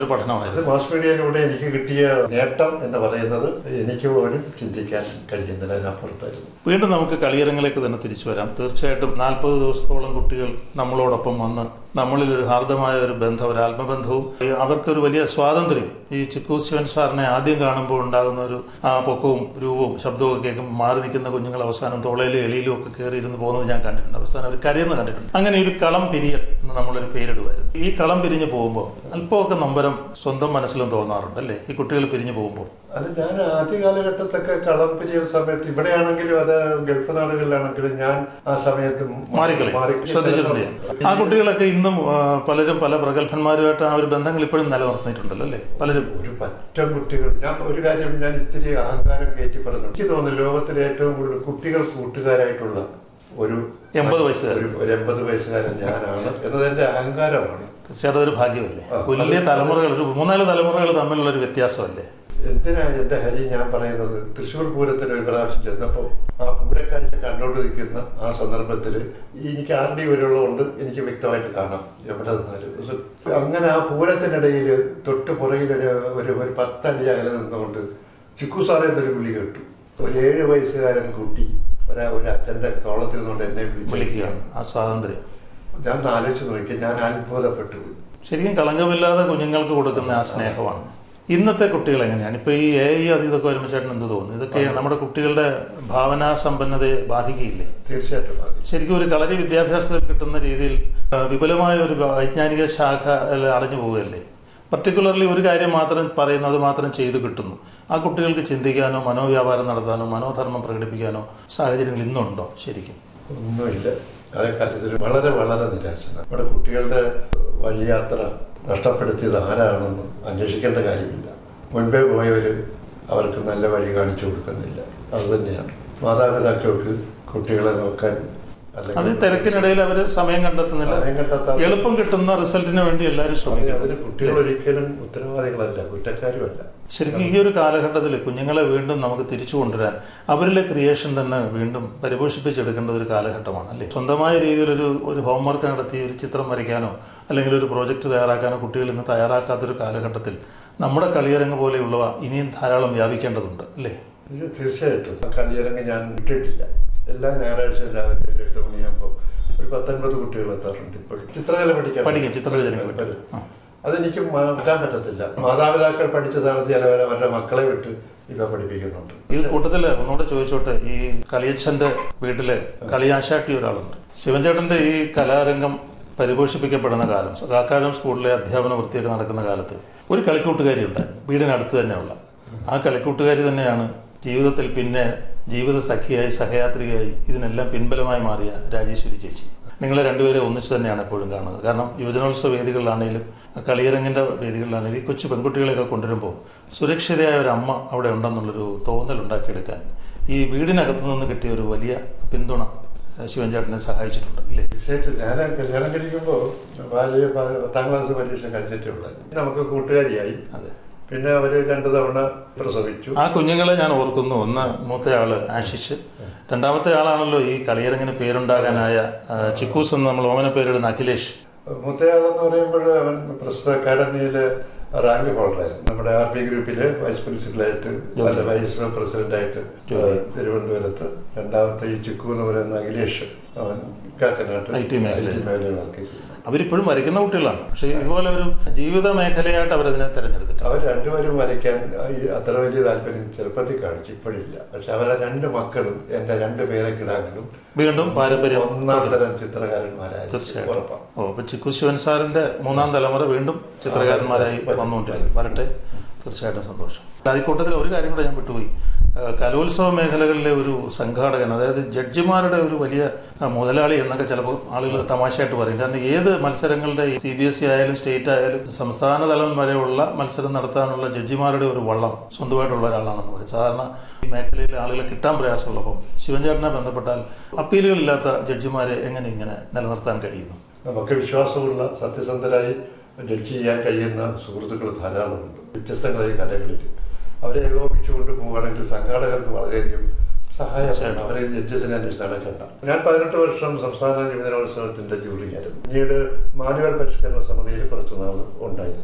ഒരു പഠനമായിരുന്നു അത് മാസ് മീഡിയയിലൂടെ എനിക്ക് കിട്ടിയ നേട്ടം എന്ന് പറയുന്നത് എനിക്ക് പോലും ചിന്തിക്കാൻ കഴിയുന്നില്ല അതിനപ്പുറത്തായിരുന്നു വീണ്ടും നമുക്ക് കളിയരങ്ങിലേക്ക് തന്നെ തിരിച്ചു വരാം തീർച്ചയായിട്ടും നാൽപ്പത് ദിവസത്തോളം കുട്ടികൾ നമ്മളോടൊപ്പം വന്ന് നമ്മളിൽ ഒരു ഹാർദമായ ഒരു ബന്ധം ഒരു ആത്മബന്ധവും ഈ അവർക്കൊരു വലിയ സ്വാതന്ത്ര്യം ഈ ചിക്കു ശിവൻ സാറിനെ ആദ്യം കാണുമ്പോൾ ഉണ്ടാകുന്ന ഒരു ആ പൊക്കവും രൂപവും ശബ്ദവും ഒക്കെ കേൾക്കുമ്പോൾ മാറി നിൽക്കുന്ന കുഞ്ഞുങ്ങൾ അവസാനം തോളയിലും എളിയിലും ഒക്കെ കയറി ഇരുന്ന് പോകുന്നത് ഞാൻ കണ്ടിട്ടുണ്ട് അവസാനം അവർ കരയുന്ന കണ്ടിട്ടുണ്ട് അങ്ങനെ ഒരു കളം പിരിയൽ എന്ന് നമ്മളൊരു പേരിടുമായിരുന്നു ഈ കളം പിരിഞ്ഞു പോകുമ്പോൾ അല്പമൊക്കെ നൊമ്പരം സ്വന്തം മനസ്സിലും തോന്നാറുണ്ട് അല്ലേ ഈ കുട്ടികൾ പിരിഞ്ഞു പോകുമ്പോൾ അത് ഞാൻ ആദ്യ കാലഘട്ടത്തൊക്കെ കളം പിരിയുന്ന സമയത്ത് ഇവിടെയാണെങ്കിലും അത് ഗൾഫ് നാടുകളിലാണെങ്കിലും ഞാൻ ആ സമയത്ത് മാറിക്കളി ശ്രദ്ധിച്ചിട്ടുണ്ട് ഞാൻ. ആ കുട്ടികളൊക്കെ ഇന്നും ആ, പലരും പല പ്രഗത്ഭന്മാരുമായിട്ട് ആ ഒരു ബന്ധങ്ങൾ ഇപ്പോഴും നിലനിർത്തിയിട്ടുണ്ടല്ലോ അല്ലേ പലരും ഒരു പറ്റം കുട്ടികൾ ഞാൻ ഒരു കാര്യം ഞാൻ ഇത്തിരി അഹങ്കാരം കയറ്റി പറഞ്ഞു എനിക്ക് തോന്നുന്നു ലോകത്തിലെ ഏറ്റവും കൂടുതൽ കുട്ടികൾ കൂട്ടുകാരായിട്ടുള്ള ഒരു എൺപത് വയസ്സുകാരൻ. ഒരു- ഒരു എൺപത് വയസ്സുകാരൻ ഞാനാണ് എന്നത് എന്റെ അഹങ്കാരമാണ് തീർച്ചയായിട്ടും അതൊരു ഭാഗ്യമല്ലേ ആ, വലിയ തലമുറകൾ ഒരു മൂന്നാല് തലമുറകൾ തമ്മിലുള്ള ഒരു വ്യത്യാസമല്ലേ എന്തിനാ എന്റെ ഹരി ഞാൻ പറയുന്നത് തൃശ്ശൂർ പൂരത്തിന് ഒരു പ്രാവശ്യം ചെന്നപ്പോൾ ആ പൂരക്കാഴ്ച കണ്ടോണ്ട് നിൽക്കുന്ന ആ സന്ദർഭത്തിൽ എനിക്ക് ആർ ഡി വരുള്ളതുകൊണ്ട് എനിക്ക് വ്യക്തമായിട്ട് കാണാം എവിടെ നിന്നാലും പക്ഷെ അങ്ങനെ ആ പൂരത്തിനിടയിൽ തൊട്ട് പുറകിൽ ഒരു ഒരു ഒരു പത്തടി അകലെ നിന്നുകൊണ്ട് ചിക്കു സാറേ എന്നൊരു വിളി കേട്ടു ഒരു ഏഴ് വയസ്സുകാരൻ കുട്ടി ഒരാ ഒരു അച്ഛന്റെ തോളത്തിൽ നിന്നുകൊണ്ട് എന്നെ വിളിക്കുകയാണ് വിളിക്കുകയാണ് ആ സ്വാതന്ത്ര്യം ഞാൻ ഒന്ന് ആലോചിച്ച് നോക്കി ഞാൻ അത്ഭുതപ്പെട്ടു പോയി ശരിക്കും കളങ്കമില്ലാതെ കുഞ്ഞുങ്ങൾക്ക് കൊടുക്കുന്ന ആ സ്നേഹമാണ് ഇന്നത്തെ കുട്ടികൾ എങ്ങനെയാണ് ഇപ്പൊ ഈ എ ഐ അത് ഇതൊക്കെ വരുമ്പോഴേട്ടൻ എന്ത് തോന്നുന്നു ഇതൊക്കെ നമ്മുടെ കുട്ടികളുടെ ഭാവനാ സമ്പന്നതയെ ബാധിക്കുകയില്ലേ തീർച്ചയായിട്ടും ബാധിച്ചു ശരിക്കും ഒരു കളരി വിദ്യാഭ്യാസത്തിൽ കിട്ടുന്ന രീതിയിൽ ആ, വിപുലമായ ഒരു വൈജ്ഞാനിക ശാഖ അല്ല, അടഞ്ഞു പോവുകയല്ലേ പർട്ടിക്കുലർലി ഒരു കാര്യം മാത്രം പറയുന്നത് മാത്രം ചെയ്തു കിട്ടുന്നു ആ കുട്ടികൾക്ക് ചിന്തിക്കാനോ മനോവ്യാപാരം നടത്താനോ മനോധർമ്മം പ്രകടിപ്പിക്കാനോ സാഹചര്യങ്ങൾ ഇന്നുണ്ടോ ശരിക്കും ഒന്നുമില്ല അതേ കാര്യത്തിൽ വളരെ വളരെ നിരാശ നമ്മുടെ കുട്ടികളുടെ വഴിയാത്ര നഷ്ടപ്പെടുത്തിയത് ആരാണെന്ന് അന്വേഷിക്കേണ്ട കാര്യമില്ല മുൻപേ പോയവർ അവർക്ക് നല്ല വഴി കാണിച്ചു കൊടുക്കുന്നില്ല അത് തന്നെയാണ് മാതാപിതാക്കൾക്ക് കുട്ടികളെ നോക്കാൻ അത് അല്ലെങ്കിൽ തിരക്കിനിടയിൽ അവർ സമയം കണ്ടെത്തുന്നില്ല സമയം കണ്ടെത്താതെ- എളുപ്പം കിട്ടുന്ന റിസൾട്ടിന് വേണ്ടി എല്ലാവരും അതിന് ശ്രമിക്കുന്നു കുട്ടികൾ ഒരിക്കലും ഉത്തരവാദികളല്ല കുറ്റക്കാരുമല്ല ശരിക്കും ഈ ഒരു കാലഘട്ടത്തിൽ കുഞ്ഞുങ്ങളെ വീണ്ടും നമുക്ക് തിരിച്ചു കൊണ്ടുവരാൻ അവരിലെ ക്രിയേഷൻ തന്നെ വീണ്ടും പരിപോഷിപ്പിച്ചെടുക്കേണ്ട ഒരു കാലഘട്ടമാണ് അല്ലേ സ്വന്തമായ രീതിയിൽ ഒരു ഒരു ഹോംവർക്ക് നടത്തി ഒരു ചിത്രം വരയ്ക്കാനോ അല്ലെങ്കിൽ ഒരു പ്രോജക്റ്റ് തയ്യാറാക്കാനോ കുട്ടികൾ ഇന്ന് തയ്യാറാക്കാത്തൊരു കാലഘട്ടത്തിൽ നമ്മുടെ കളിയരങ്ങ് പോലെയുള്ളവ ഇനിയും ധാരാളം വ്യാപിക്കേണ്ടതുണ്ട് അല്ലേ ഇത് തീർച്ചയായിട്ടും ആ കളിയിറങ്ങി ഞാൻ വിട്ടിട്ടില്ല എല്ലാ ഞായറാഴ്ചയും രാവിലെ ഒരു എട്ട് മണിയാകുമ്പോൾ ഒരു പത്തൊൻപത് കുട്ടികൾ എത്താറുണ്ട് ഇപ്പോൾ ചിത്രകല പഠിക്കാൻ പഠിക്കും, ചിത്രരചനയ്ക്ക് വരും. പറ്റും. ആ. അതെനിക്ക് മാറ്റാൻ പറ്റത്തില്ല മാതാപിതാക്കൾ പഠിച്ചതാണ് ചിലവർ അവരുടെ മക്കളെ വിട്ട് ഇവ പഠിപ്പിക്കുന്നുണ്ട് ഈ കൂട്ടത്തില് ഒന്നുകൂടെ ചോദിച്ചോട്ടെ ഈ കളിയച്ഛന്റെ വീട്ടില് കളിയാശാട്ടി ഒരാളുണ്ട് ശിവൻചേട്ടന്റെ ഈ കലാരംഗം പരിപോഷിപ്പിക്കപ്പെടുന്ന കാലം കാക്കാഴം സ്കൂളിലെ അധ്യാപന വൃത്തിയൊക്കെ നടക്കുന്ന കാലത്ത് ഒരു കളിക്കൂട്ടുകാരി ഉണ്ടായിരുന്നു വീടിനടുത്ത് തന്നെയുള്ള ആ കളിക്കൂട്ടുകാരി തന്നെയാണ് ജീവിതത്തിൽ പിന്നെ ജീവിത സഖിയായി സഹയാത്രികയായി ഇതിനെല്ലാം പിൻബലമായി മാറിയ രാജേശ്വരി ചേച്ചി നിങ്ങളെ രണ്ടുപേരെ ഒന്നിച്ച് തന്നെയാണ് എപ്പോഴും കാണുന്നത് കാരണം യുവജനോത്സവ വേദികളിലാണെങ്കിലും കളിയിറങ്ങിന്റെ വേദികളിലാണെങ്കിലും ഈ കൊച്ചു പെൺകുട്ടികളെയൊക്കെ കൊണ്ടുവരുമ്പോൾ സുരക്ഷിതയായ ഒരു അമ്മ അവിടെ ഉണ്ടെന്നുള്ളൊരു തോന്നൽ ഉണ്ടാക്കിയെടുക്കാൻ ഈ വീടിനകത്തു നിന്ന് കിട്ടിയ ഒരു വലിയ പിന്തുണ ഏഹ്, ശിവൻചേട്ടനെ സഹായിച്ചിട്ടുണ്ട് ഇല്ലേ തീർച്ചയായിട്ടും ഞാൻ കല്യാണം കഴിക്കുമ്പോൾ ബാല്യ പത്താം ക്ലാസ് പരീക്ഷ കഴിച്ചിട്ടേ ഉള്ളത് നമുക്ക് കൂട്ടുകാരിയായി അതെ പിന്നെ അവര് രണ്ടു തവണ പ്രസവിച്ചു ആ കുഞ്ഞുങ്ങളെ ഞാൻ ഓർക്കുന്നു ഒന്ന് മൂത്തയാള് ആശിഷ് രണ്ടാമത്തെ ആളാണല്ലോ ഈ കളിയിറങ്ങിന് പേരുണ്ടാകാനായ ആ, ചിക്കൂസ് എന്ന് നമ്മൾ ഓമന പേരിടുന്ന അഖിലേഷ് മുത്തയാളെന്ന് പറയുമ്പോൾ അവൻ പ്രസ്തുത അക്കാഡമിയിലെ റാങ്ക് ഹോൾഡറായിരുന്നു നമ്മുടെ ആർ പി ഗ്രൂപ്പിലെ വൈസ് പ്രിൻസിപ്പലായിട്ട് അല്ല വൈസ് പ്രസിഡന്റായിട്ട് ജോലി. തിരുവനന്തപുരത്ത് രണ്ടാമത്തെ ഈ ചിക്കു എന്ന് പറയുന്ന അഖിലേഷ് അവൻ കാക്കനാട്ട് IT മേഖലയിൽ. IT മേഖലയിൽ വർക്ക് ചെയ്തു അവരിപ്പോഴും വരയ്ക്കുന്ന കുട്ടികളാണ് പക്ഷേ ഇതുപോലെ ഒരു ജീവിത മേഖലയായിട്ട് അവരതിനെ തെരഞ്ഞെടുത്തിട്ടുണ്ട് അവർ രണ്ടുപേരും വരയ്ക്കാൻ ഈ അത്ര വലിയ താല്പര്യം ചെറുപ്പത്തിൽ കാണിച്ചു ഇപ്പോഴില്ല പക്ഷെ അവരെ രണ്ട് മക്കളും എന്റെ രണ്ട് പേരെ കിടാങ്ങളും വീണ്ടും പാരമ്പര്യം ഒന്നാം തരം ചിത്രകാരന്മാരായിരുന്നു തീർച്ചയായിട്ടും ഉറപ്പാണ് ഓ അപ്പൊ ചിക്കു ശിവൻ സാറിന്റെ മൂന്നാം തലമുറ വീണ്ടും ചിത്രകാരന്മാരായി വന്നുകൊണ്ടിരിക്കും വരട്ടെ തീർച്ചയായിട്ടും സന്തോഷം അതിക്കൂട്ടത്തിൽ ഒരു കാര്യം കൂടെ ഞാൻ വിട്ടുപോയി ആ, കലോത്സവ മേഖലകളിലെ ഒരു സംഘാടകൻ അതായത് ജഡ്ജിമാരുടെ ഒരു വലിയ ആ, മുതലാളി എന്നൊക്കെ ചിലപ്പോൾ ആളുകൾ തമാശയായിട്ട് പറയും കാരണം ഏത് മത്സരങ്ങളുടെ സി ബി എസ് ഇ ആയാലും സ്റ്റേറ്റ് ആയാലും സംസ്ഥാന തലം വരെയുള്ള മത്സരം നടത്താനുള്ള ജഡ്ജിമാരുടെ ഒരു വള്ളം സ്വന്തമായിട്ടുള്ള ഒരാളാണെന്ന് പറയും സാധാരണ ഈ മേഖലയിൽ ആളുകളെ കിട്ടാൻ പ്രയാസമുള്ളപ്പം ശിവൻചേട്ടനെ ബന്ധപ്പെട്ടാൽ അപ്പീലുകളില്ലാത്ത ജഡ്ജിമാരെ എങ്ങനെ ഇങ്ങനെ നിലനിർത്താൻ കഴിയുന്നു നമുക്ക് വിശ്വാസമുള്ള സത്യസന്ധരായി ജഡ്ജ് ചെയ്യാൻ കഴിയുന്ന സുഹൃത്തുക്കൾ ധാരാളമുണ്ട് വ്യത്യസ്തങ്ങളായ കലകളിൽ അവരെ ഏകോപിച്ചുകൊണ്ട് പോവുകയാണെങ്കിൽ സംഘാടകർക്ക് വളരെയധികം സഹായമാണ് അവരെ ജഡ്ജസിനെ അന്വേഷിച്ച് നടക്കണ്ട ഞാൻ പതിനെട്ട് വർഷം സംസ്ഥാന യുവജനോത്സവത്തിന്റെ ജൂറിയായിരുന്നു പിന്നീട് മാനുവൽ പരിഷ്കരണ സമിതിയിൽ കുറച്ചു നാൾ ഉണ്ടായിരുന്നു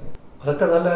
അതൊക്കെ നല്ല